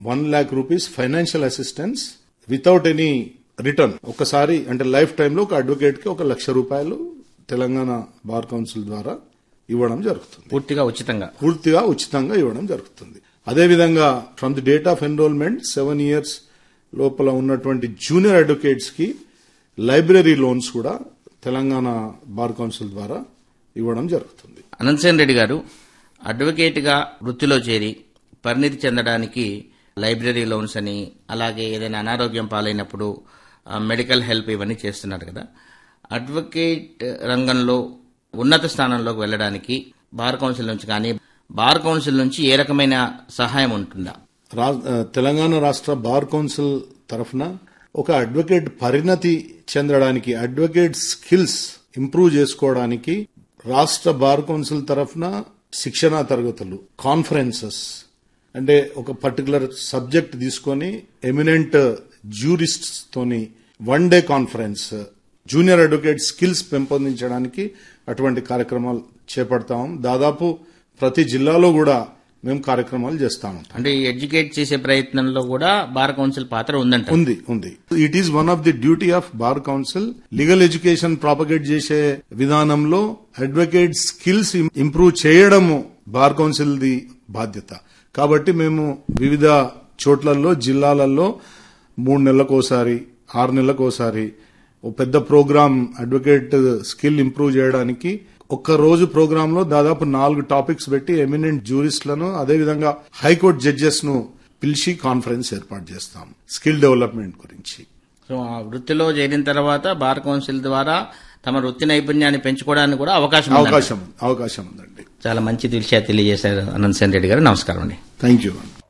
One lakh rupees financial assistance without any return ఒకసారి అంటే life టైంలో ఒక అడ్వకేట్ కి ఒక లక్ష రూపాయలు తెలంగాణ బార్ కౌన్సిల్ ద్వారా ఇవ్వడం జరుగుతుంది పూర్తిగా ఉచితంగా పూర్తిగా ఉచితంగా ఇవ్వడం జరుగుతుంది అదేవిధంగా from the date of enrolment seven years లోపల ఉన్నటువంటి జూనియర్ అడ్వకేట్స్ కి లైబ్రరీ లోన్స్ కూడా తెలంగాణ బార్ కౌన్సిల్ ద్వారా ఇవ్వడం జరుగుతుంది అనంతసేన్ రెడ్డి గారు అడ్వకేట్ గా వృత్తిలో చేరి పరిణితి చెందడానికి లైబ్రరీ లోన్స్ అని అలాగే ఏదైనా అనారోగ్యం పాలైనప్పుడు ఆ, మెడికల్ హెల్ప్ ఇవన్నీ చేస్తున్నారు కదా అడ్వకేట్ రంగంలో ఉన్నత స్థానంలోకి వెళ్ళడానికి బార్ కౌన్సిల్ నుంచి కానీ బార్ కౌన్సిల్ నుంచి ఏ రకమైన సహాయం ఉంటుందా రా- ఆ, తెలంగాణ రాష్ట్ర బార్ కౌన్సిల్ తరఫున ఒక అడ్వకేట్ పరిణతి చెందడానికి అడ్వకేట్ స్కిల్స్ ఇంప్రూవ్ చేసుకోవడానికి రాష్ట్ర బార్ కౌన్సిల్ తరఫున శిక్షణా తరగతులు కాన్ఫరెన్సెస్ అంటే ఒక పర్టికులర్ సబ్జెక్ట్ తీసుకొని ఎమినెంట్ జ్యూరిస్ట్స్ తోని one day conference junior advocate skills పెంపొందించడానికి అటువంటి కార్యక్రమాలు చేపడతాం దాదాపు ప్రతి జిల్లాలో కూడా మేము కార్యక్రమాలు చేస్తాము అంటే ఈ ఎడ్యుకేట్ చేసే ప్రయత్నంలో కూడా బార్ కౌన్సిల్ పాత్ర ఉందంట ఉంది ఉంది it is one of the duty of bar council legal education propagate చేసే విధానంలో అడ్వకేట్ స్కిల్స్ ఇంప్రూవ్ చేయడము బార్ కౌన్సిల్ ది బాధ్యత కాబట్టి మేము వివిధ చోట్లలో జిల్లాలలో మూడు నెలలకోసారి ఆరు నెలలకోసారి ఓ పెద్ద ప్రోగ్రామ్ అడ్వకేట్ స్కిల్ ఇంప్రూవ్ చేయడానికి ఒక్క రోజు ప్రోగ్రామ్ లో దాదాపు నాలుగు టాపిక్స్ పెట్టి ఎమినెంట్ జూరిస్టులను అదేవిధంగా హైకోర్టు జడ్జెస్ ను పిలిచి కాన్ఫరెన్స్ ఏర్పాటు చేస్తాం స్కిల్ డెవలప్మెంట్ గురించి సో ఆ వృత్తిలో చేరిన తర్వాత బార్ కౌన్సిల్ ద్వారా తమ వృత్తి నైపుణ్యాన్ని పెంచుకోవడానికి కూడా అవకాశం ఉందంట. అవకాశం అవకాశం ఉందండి చాలా మంచి విషయాలు తెలియజేశారు అనంతసేన్ రెడ్డి గారు నమస్కారం అండి థ్యాంక్ యూ